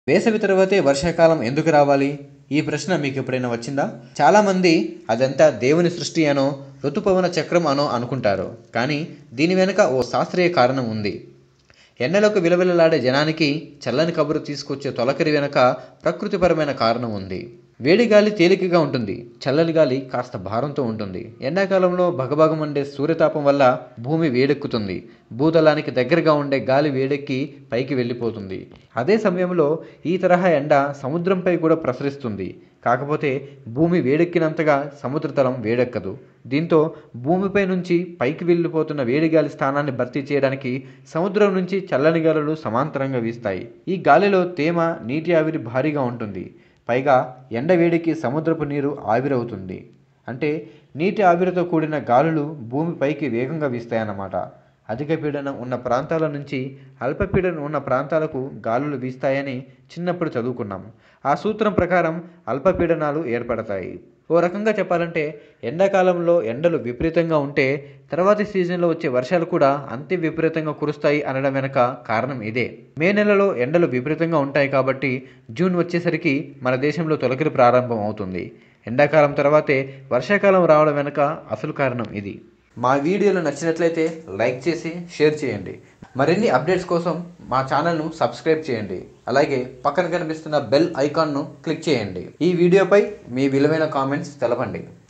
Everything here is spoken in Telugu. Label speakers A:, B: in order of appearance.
A: వేసవి తర్వాతే వర్షాకాలం ఎందుకు రావాలి ఈ ప్రశ్న మీకు ఎప్పుడైనా వచ్చిందా చాలామంది అదంతా దేవుని సృష్టి అనో ఋతుపవన చక్రం అనో అనుకుంటారు కానీ దీని వెనుక ఓ శాస్త్రీయ కారణం ఉంది ఎండలకు విలవిలలాడే జనానికి చల్లని కబురు తీసుకొచ్చే తొలకరి వెనక ప్రకృతిపరమైన కారణం ఉంది వేడి గాలి తేలికగా ఉంటుంది చల్లని గాలి కాస్త భారంతో ఉంటుంది ఎండాకాలంలో భగభగమండే సూర్యతాపం వల్ల భూమి వేడెక్కుతుంది భూతలానికి దగ్గరగా ఉండే గాలి వేడెక్కి పైకి వెళ్ళిపోతుంది అదే సమయంలో ఈ తరహా ఎండ సముద్రంపై కూడా ప్రసరిస్తుంది కాకపోతే భూమి వేడెక్కినంతగా సముద్రతలం వేడెక్కదు దీంతో భూమిపై నుంచి పైకి వెళ్ళిపోతున్న వేడి గాలి స్థానాన్ని భర్తీ చేయడానికి సముద్రం నుంచి చల్లని గాలులు సమాంతరంగా వీస్తాయి ఈ గాలిలో తేమ నీటి ఆవిరి భారీగా ఉంటుంది పైగా ఎండ వేడికి సముద్రపు నీరు ఆవిరవుతుంది అంటే నీటి ఆవిరితో కూడిన గాలులు భూమిపైకి వేగంగా వీస్తాయన్నమాట అధిక పీడనం ఉన్న ప్రాంతాల నుంచి అల్పపీడనం ఉన్న ప్రాంతాలకు గాలులు వీస్తాయని చిన్నప్పుడు చదువుకున్నాం ఆ సూత్రం ప్రకారం అల్పపీడనాలు ఏర్పడతాయి ఓ రకంగా చెప్పాలంటే ఎండాకాలంలో ఎండలు విపరీతంగా ఉంటే తర్వాతి సీజన్లో వచ్చే వర్షాలు కూడా అంతే విపరీతంగా కురుస్తాయి అనడం వెనక కారణం ఇదే మే నెలలో ఎండలు విపరీతంగా ఉంటాయి కాబట్టి జూన్ వచ్చేసరికి మన దేశంలో తొలకరి ప్రారంభం అవుతుంది ఎండాకాలం తర్వాతే వర్షాకాలం రావడం వెనక అసలు కారణం ఇది మా వీడియోలు నచ్చినట్లయితే లైక్ చేసి షేర్ చేయండి మరిన్ని అప్డేట్స్ కోసం మా ఛానల్ను సబ్స్క్రైబ్ చేయండి అలాగే పక్కన కనిపిస్తున్న బెల్ ఐకాన్ను క్లిక్ చేయండి ఈ వీడియోపై మీ విలువైన కామెంట్స్ తెలపండి